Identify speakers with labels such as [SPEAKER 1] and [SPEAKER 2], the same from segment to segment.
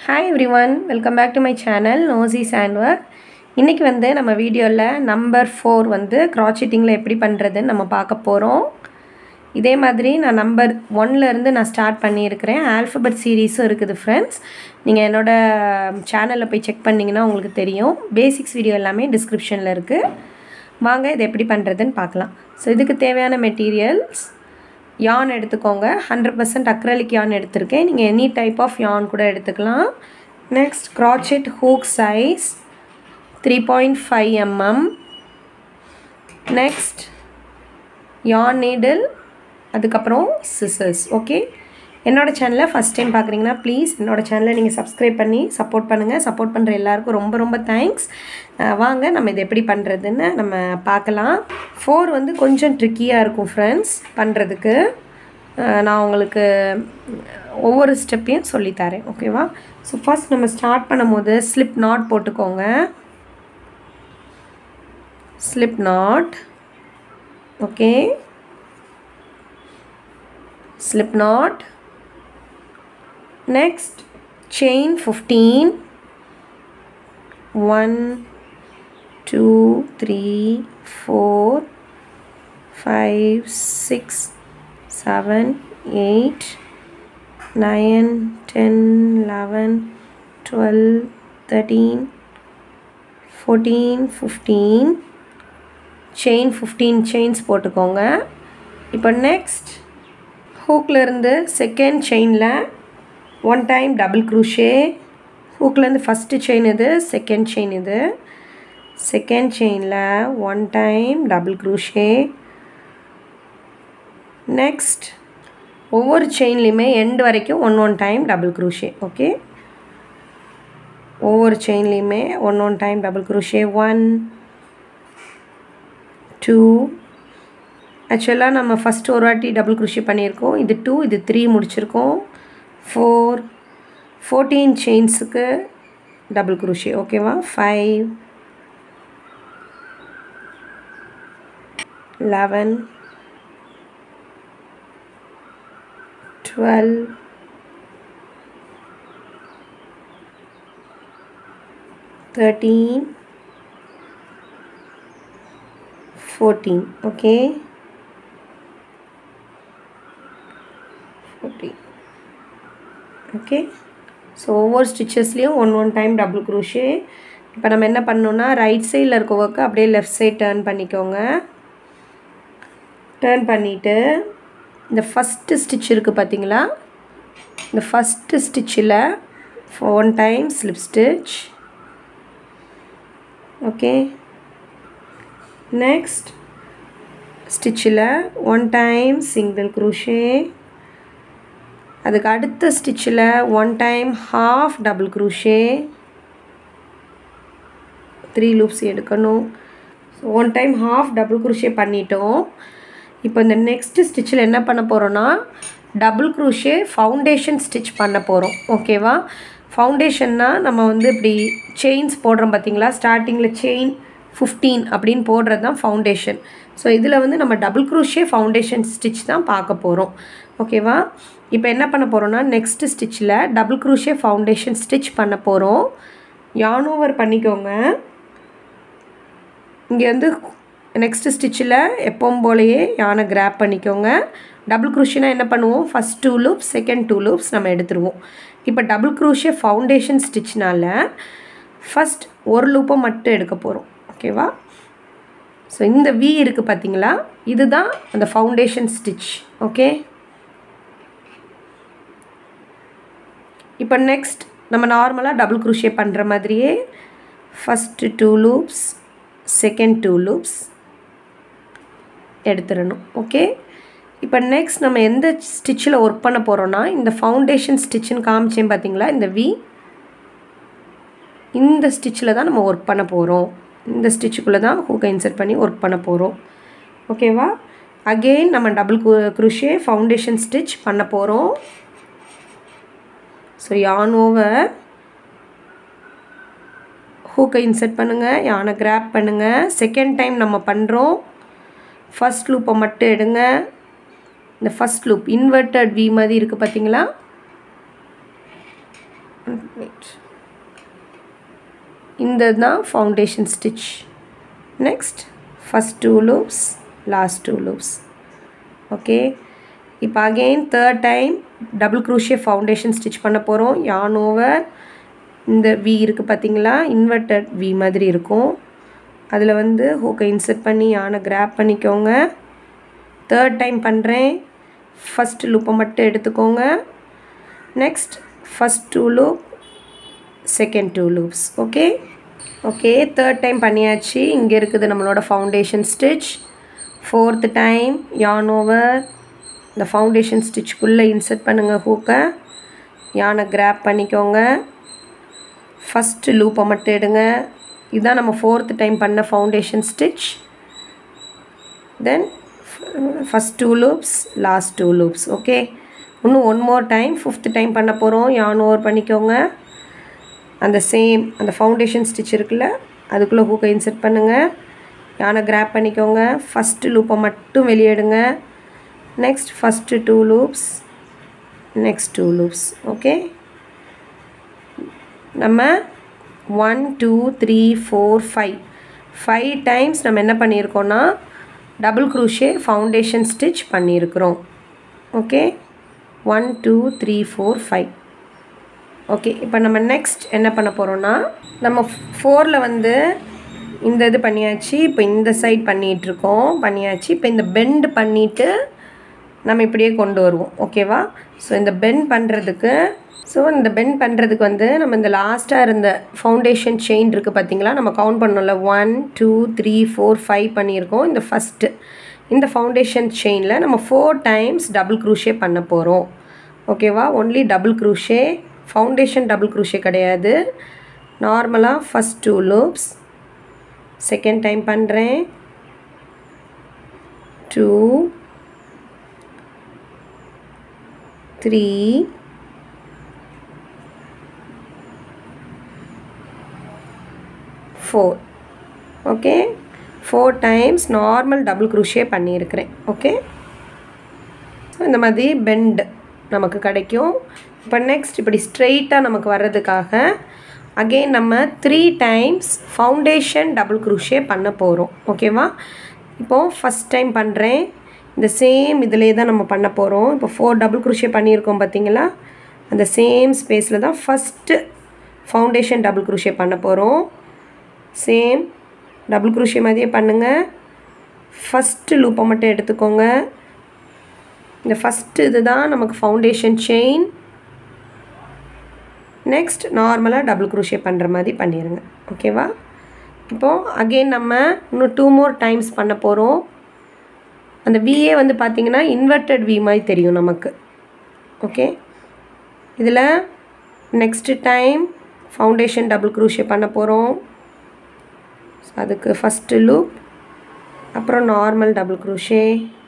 [SPEAKER 1] hi everyone welcome back to my channel நோசி சாண்ட்வர்க் இன்றைக்கி வந்து நம்ம வீடியோவில் நம்பர் ஃபோர் வந்து க்ராச்சிட்டிங்கில் எப்படி பண்ணுறதுன்னு நம்ம பார்க்க போகிறோம் இதே மாதிரி நான் நம்பர் ஒன்லேருந்து நான் ஸ்டார்ட் பண்ணியிருக்கிறேன் ஆல்ஃபபெட் சீரீஸும் இருக்குது ஃப்ரெண்ட்ஸ் நீங்கள் என்னோடய சேனலில் போய் செக் பண்ணிங்கன்னா உங்களுக்கு தெரியும் பேசிக்ஸ் வீடியோ எல்லாமே டிஸ்கிரிப்ஷனில் இருக்குது வாங்க இது எப்படி பண்ணுறதுன்னு பார்க்கலாம் ஸோ இதுக்கு தேவையான மெட்டீரியல்ஸ் யான் எடுத்துக்கோங்க ஹண்ட்ரட் பர்சன்ட் அக்ரலிக் யான் எடுத்திருக்கேன் நீங்கள் எனி டைப் ஆஃப் யான் கூட எடுத்துக்கலாம் next crochet hook size three point five MM next yarn needle அதுக்கப்புறம் சிசர்ஸ் ஓகே என்னோடய சேனலை ஃபஸ்ட் டைம் பார்க்குறீங்கன்னா ப்ளீஸ் என்னோடய சேனலை நீங்கள் சப்ஸ்கிரைப் பண்ணி சப்போர்ட் பண்ணுங்கள் சப்போர்ட் பண்ணுற எல்லாருக்கும் ரொம்ப ரொம்ப தேங்க்ஸ் வாங்க நம்ம இது எப்படி பண்ணுறதுன்னு நம்ம பார்க்கலாம் ஃபோர் வந்து கொஞ்சம் ட்ரிக்கியாக இருக்கும் ஃப்ரெண்ட்ஸ் பண்ணுறதுக்கு நான் உங்களுக்கு ஒவ்வொரு ஸ்டெப்பையும் சொல்லித்தரேன் ஓகேவா ஸோ ஃபஸ்ட் நம்ம ஸ்டார்ட் பண்ணும்போது ஸ்லிப் நாட் போட்டுக்கோங்க slip knot okay slip knot next chain 15 1 2 3 4 5 6 7 8 9 10 11 12 13 14 15 chain 15 chains போட்டுக்கோங்க இப்போ நெக்ஸ்ட் ஹூக்லேருந்து செகண்ட் செயினில் ஒன் டைம் டபுள் க்ரூஷே ஹூக்லேருந்து ஃபஸ்ட்டு செயின் இது செகண்ட் செயின் இது செகண்ட் செயினில் one time double crochet next ஒவ்வொரு செயின்லேயுமே எண்டு வரைக்கும் one one time double crochet okay ஒவ்வொரு செயின்லேயுமே one one time double crochet one two ஆக்சுவலாக நம்ம ஃபஸ்ட்டு ஒரு வாட்டி டபுள் குருஷி பண்ணியிருக்கோம் இது டூ இது த்ரீ முடிச்சிருக்கோம் ஃபோர் ஃபோர்டீன் செயின்ஸுக்கு டபுள் குருஷி ஓகேவா five eleven twelve thirteen fourteen okay fourteen okay so ஒவ்வொரு ஸ்டிச்சஸ்லேயும் one one time double crochet இப்போ நம்ம என்ன பண்ணோன்னா ரைட் சைடில் இருக்க ஒர்க்கு அப்படியே லெஃப்ட் சைட் டேர்ன் பண்ணிக்கோங்க டேர்ன் பண்ணிவிட்டு இந்த ஃபஸ்ட்டு ஸ்டிச் இருக்குது பார்த்தீங்களா இந்த ஃபஸ்ட்டு ஸ்டிச்சில் one time slip stitch okay next ஸ்டிச்சில் ஒன் டைம் சிங்கிள் குரூஷே அதுக்கு அடுத்த ஸ்டிச்சில் one time half double crochet three loops எடுக்கணும் so one time half double crochet பண்ணிட்டோம் இப்போ இந்த நெக்ஸ்ட்டு ஸ்டிச்சில் என்ன பண்ண போகிறோன்னா டபுள் குரூஷே ஃபவுண்டேஷன் ஸ்டிச் பண்ண போகிறோம் ஓகேவா ஃபவுண்டேஷன்னா நம்ம வந்து இப்படி செயின்ஸ் போடுறோம் பார்த்தீங்களா ஸ்டார்டிங்கில் செயின் ஃபிஃப்டீன் அப்படின்னு போடுறது தான் ஃபவுண்டேஷன் ஸோ இதில் வந்து நம்ம டபுள் குரூஷே ஃபவுண்டேஷன் ஸ்டிச் தான் பார்க்க போகிறோம் ஓகேவா இப்போ என்ன பண்ண போகிறோன்னா நெக்ஸ்ட் ஸ்டிச்சில் டபுள் குரூஷே ஃபவுண்டேஷன் ஸ்டிச் பண்ண போகிறோம் யான் ஓவர் பண்ணிக்கோங்க இங்கே வந்து நெக்ஸ்ட் ஸ்டிச்சில் எப்பவும் போலையே யானை கிராப் பண்ணிக்கோங்க டபுள் குரூஷினா என்ன பண்ணுவோம் first two loops second two loops நம்ம எடுத்துருவோம் இப்போ டபுள் குரூஷே ஃபவுண்டேஷன் ஸ்டிச்னால் ஃபஸ்ட் ஒரு லூப்பை மட்டும் எடுக்க போகிறோம் ஓகேவா ஸோ இந்த வி இருக்குது பார்த்தீங்களா இதுதான் அந்த ஃபவுண்டேஷன் ஸ்டிச் ஓகே இப்போ நெக்ஸ்ட் நம்ம நார்மலாக டபுள் குரூஷே பண்ணுற மாதிரியே first two loops second two loops எடுத்துடணும் ஓகே இப்போ நெக்ஸ்ட் நம்ம எந்த ஸ்டிச்சில் ஒர்க் பண்ண போகிறோன்னா இந்த ஃபவுண்டேஷன் ஸ்டிச்சுன்னு காமிச்சேன் பார்த்தீங்களா இந்த வி இந்த ஸ்டிச்சில் தான் நம்ம ஒர்க் பண்ண போகிறோம் இந்த ஸ்டிச்சுக்குள்ளே தான் ஹூக்கை இன்சர்ட் பண்ணி ஒர்க் பண்ண போகிறோம் ஓகேவா அகெயின் நம்ம டபுள் குருஷே ஃபவுண்டேஷன் ஸ்டிச் பண்ண போகிறோம் ஸோ யான் ஓவர் ஹூக்கை இன்சர்ட் பண்ணுங்கள் யானை கிராப் பண்ணுங்கள் செகண்ட் டைம் நம்ம பண்ணுறோம் ஃபஸ்ட் லூப்பை மட்டும் எடுங்க இந்த ஃபஸ்ட் லூப் இன்வெர்டட் வி மாதிரி இருக்குது பார்த்தீங்களா wait இந்த தான் foundation stitch next first two loops last two loops okay இப்போ அகெயின் தேர்ட் டைம் டபுள் க்ரூஷிய ஃபவுண்டேஷன் ஸ்டிச் பண்ண போகிறோம் யான் ஓவர் இந்த வி இருக்குது பார்த்தீங்களா இன்வெர்டட் வி மாதிரி இருக்கும் அதில் வந்து ஹூக்கை இன்சர்ட் பண்ணி யானை கிராப் பண்ணிக்கோங்க தேர்ட் டைம் பண்ணுறேன் ஃபஸ்ட் லூப்பை மட்டும் எடுத்துக்கோங்க next first two loop second two loops okay okay third time பண்ணியாச்சு இங்கே இருக்குது நம்மளோட foundation stitch fourth time yarn over இந்த ஃபவுண்டேஷன் ஸ்டிச்சுக்குள்ளே இன்சர்ட் பண்ணுங்கள் ஹூக்கை யானை கிராப் பண்ணிக்கோங்க ஃபஸ்ட்டு லூப்பை மட்டும் எடுங்க இதுதான் நம்ம ஃபோர்த்து டைம் பண்ண foundation stitch then first two loops last two loops okay இன்னும் one more time fifth time பண்ண போகிறோம் யான் ஓவர் பண்ணிக்கோங்க அந்த சேம் அந்த ஃபவுண்டேஷன் ஸ்டிச் இருக்குல்ல அதுக்குள்ளே ஹூக்கை இன்சர்ட் பண்ணுங்கள் யானை கிராப் பண்ணிக்கோங்க ஃபஸ்ட்டு லூப்பை மட்டும் வெளியே எடுங்க next first two loops next two loops okay நம்ம one two three four five five times நம்ம என்ன பண்ணியிருக்கோன்னா டபுள் க்ரூஷே ஃபவுண்டேஷன் ஸ்டிச் பண்ணியிருக்கிறோம் okay one two three four five okay இப்போ நம்ம நெக்ஸ்ட் என்ன பண்ண போகிறோன்னா நம்ம ஃபோரில் வந்து இந்த இது பண்ணியாச்சு இப்போ இந்த சைட் பண்ணிகிட்ருக்கோம் பண்ணியாச்சு இப்போ இந்த பெண்ட் பண்ணிவிட்டு நம்ம இப்படியே கொண்டு வருவோம் ஓகேவா ஸோ இந்த பெண்ட் பண்ணுறதுக்கு ஸோ இந்த பெண்ட் பண்ணுறதுக்கு வந்து நம்ம இந்த லாஸ்ட்டாக இருந்த ஃபவுண்டேஷன் செயின் இருக்குது பார்த்தீங்களா நம்ம கவுண்ட் பண்ணோம்ல one two three four five பண்ணியிருக்கோம் இந்த ஃபஸ்ட்டு இந்த ஃபவுண்டேஷன் செயினில் நம்ம ஃபோர் டைம்ஸ் டபுள் க்ரூஷே பண்ண போகிறோம் ஓகேவா only double crochet foundation double crochet கிடையாது நார்மலாக first two loops second time பண்ணுறேன் two three four okay four times normal double crochet பண்ணியிருக்கிறேன் ஓகே ஸோ இந்த மாதிரி பெண்ட் நமக்கு கிடைக்கும் இப்போ நெக்ஸ்ட் இப்படி ஸ்ட்ரெயிட்டாக நமக்கு வர்றதுக்காக அகெயின் நம்ம three times foundation double crochet பண்ண போகிறோம் ஓகேவா இப்போது ஃபஸ்ட் டைம் பண்ணுறேன் இந்த சேம் இதிலே தான் நம்ம பண்ண போகிறோம் இப்போ ஃபோர் டபுள் க்ரூஷே பண்ணியிருக்கோம் பார்த்தீங்களா அந்த சேம் ஸ்பேஸில் தான் ஃபஸ்ட்டு ஃபவுண்டேஷன் டபுள் க்ரூஷே பண்ண போகிறோம் சேம் டபுள் க்ரூஷே மாதிரியே பண்ணுங்கள் ஃபஸ்ட்டு லூப்பை மட்டும் எடுத்துக்கோங்க இந்த ஃபஸ்ட்டு இது தான் நமக்கு ஃபவுண்டேஷன் செயின் நெக்ஸ்ட் நார்மலாக டபுள் க்ரூஷே பண்ணுற மாதிரி பண்ணிடுங்க ஓகேவா இப்போது அகெயின் நம்ம இன்னும் டூ மோர் டைம்ஸ் பண்ண போகிறோம் அந்த விஏ வந்து பார்த்திங்கன்னா இன்வெர்டட் வி மாதிரி தெரியும் நமக்கு ஓகே இதில் next time foundation double crochet பண்ண போகிறோம் அதுக்கு ஃபஸ்ட்டு லூப் அப்புறம் normal double crochet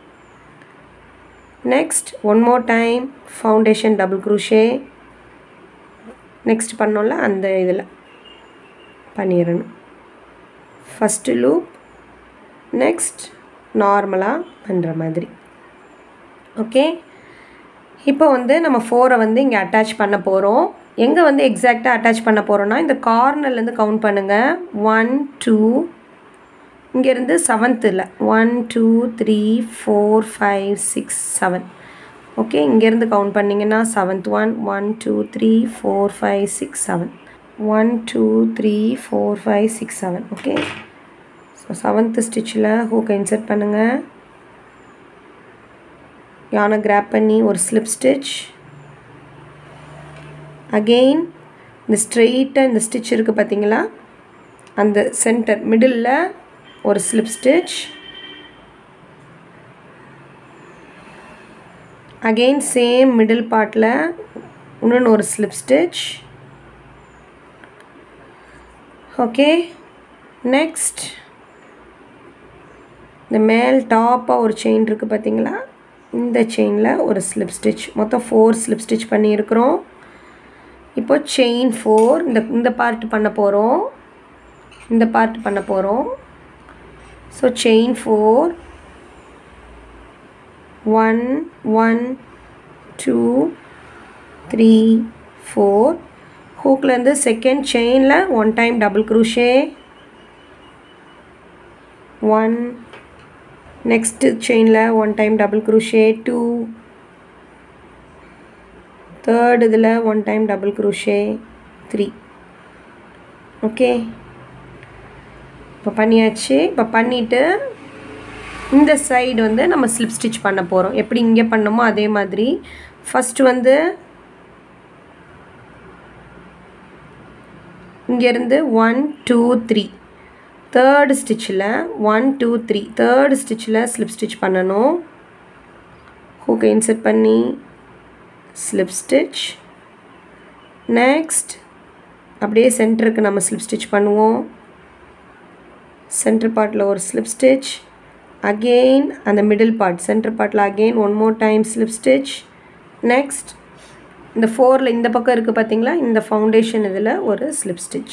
[SPEAKER 1] next one more time foundation double crochet next பண்ணோம்ல அந்த இதில் பண்ணிடணும் ஃபஸ்ட்டு லூப் நெக்ஸ்ட் நார்மலாக பண்ணுற மாதிரி ஓகே இப்போ வந்து நம்ம ஃபோரை வந்து இங்கே அட்டாச் பண்ண போகிறோம் எங்கே வந்து எக்ஸாக்டாக அட்டாச் பண்ண போகிறோன்னா இந்த கார்னர்லேருந்து கவுண்ட் பண்ணுங்கள் ஒன் டூ இங்கேருந்து செவன்த்தில் one two three four five six seven okay இங்கேருந்து கவுண்ட் பண்ணிங்கன்னா seventh one one two three four five six seven one two three four five six seven okay so seventh ஸ்டிச்சில் ஹூக்கை insert பண்ணுங்கள் யானை graph பண்ணி ஒரு ஸ்லிப் ஸ்டிச் அகெயின் இந்த ஸ்ட்ரெயிட்டாக இந்த ஸ்டிச் இருக்குது பார்த்தீங்களா அந்த சென்டர் மிடில் ஒரு slip stitch again same middle பார்ட்டில் இன்னொன்று ஒரு ஸ்லிப் ஸ்டிச் ஓகே நெக்ஸ்ட் இந்த மேல் டாப்பாக ஒரு செயின் இருக்குது பார்த்தீங்களா இந்த செயினில் ஒரு ஸ்லிப் ஸ்டிச் மொத்தம் ஃபோர் ஸ்லிப் ஸ்டிச் பண்ணியிருக்கிறோம் இப்போ செயின் ஃபோர் இந்த இந்த பார்ட் பண்ண போகிறோம் இந்த பார்ட் பண்ண போகிறோம் so chain four one one two three four ஹூக்லேருந்து செகண்ட் செயினில் one time double crochet one next செயினில் one time double crochet two third இதில் one time double crochet three okay இப்போ பண்ணியாச்சு இப்போ பண்ணிவிட்டு இந்த சைடு வந்து நம்ம ஸ்லிப் ஸ்டிச் பண்ண போகிறோம் எப்படி இங்கே பண்ணோமோ அதே மாதிரி ஃபஸ்ட்டு வந்து இங்கேருந்து ஒன் டூ த்ரீ தேர்டு ஸ்டிச்சில் ஒன் டூ த்ரீ தேர்டு ஸ்டிச்சில் ஸ்லிப் ஸ்டிச் பண்ணணும் ஹூக்கை இன்சர்ட் பண்ணி ஸ்லிப் ஸ்டிச் நெக்ஸ்ட் அப்படியே சென்டருக்கு நம்ம ஸ்லிப் ஸ்டிச் பண்ணுவோம் சென்டர் பார்ட்டில் ஒரு ஸ்லிப் ஸ்டிச் அகெயின் அந்த மிடில் பார்ட் சென்டர் பார்ட்டில் again one more time slip stitch next இந்த ஃபோரில் இந்த பக்கம் இருக்குது பார்த்தீங்களா இந்த ஃபவுண்டேஷன் இதில் ஒரு ஸ்லிப் ஸ்டிச்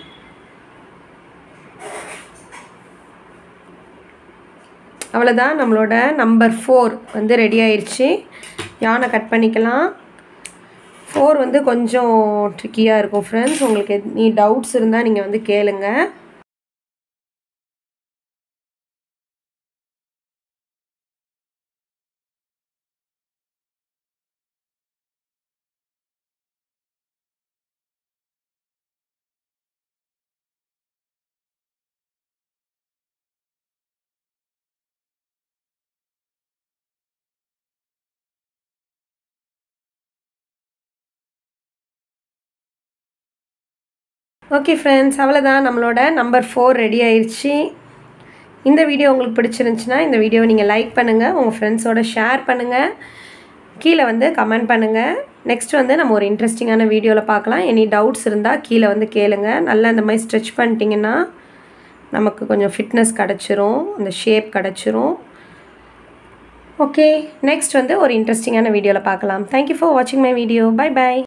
[SPEAKER 1] அவ்வளோதான் நம்மளோட நம்பர் ஃபோர் வந்து ரெடி ஆயிடுச்சு யானை கட் பண்ணிக்கலாம் ஃபோர் வந்து கொஞ்சம் ட்ரிக்கியாக இருக்கும் ஃப்ரெண்ட்ஸ் உங்களுக்கு நீ டவுட்ஸ் இருந்தால் நீங்கள் வந்து கேளுங்க ஓகே ஃப்ரெண்ட்ஸ் அவ்வளோதான் நம்மளோட நம்பர் ஃபோர் ரெடி ஆயிடுச்சு இந்த வீடியோ உங்களுக்கு பிடிச்சிருந்துச்சுன்னா இந்த வீடியோவை நீங்கள் லைக் பண்ணுங்கள் உங்கள் ஃப்ரெண்ட்ஸோட ஷேர் பண்ணுங்கள் கீழே வந்து கமெண்ட் பண்ணுங்கள் நெக்ஸ்ட் வந்து நம்ம ஒரு இன்ட்ரெஸ்டிங்கான வீடியோவில் பார்க்கலாம் எனி டவுட்ஸ் இருந்தால் கீழே வந்து கேளுங்க நல்லா இந்த மாதிரி ஸ்ட்ரெச் பண்ணிட்டீங்கன்னா நமக்கு கொஞ்சம் ஃபிட்னஸ் கிடச்சிரும் அந்த ஷேப் கிடச்சிரும் ஓகே நெக்ஸ்ட் வந்து ஒரு இன்ட்ரெஸ்டிங்கான வீடியோவில் பார்க்கலாம் தேங்க்யூ ஃபார் வாட்சிங் மை வீடியோ பை பை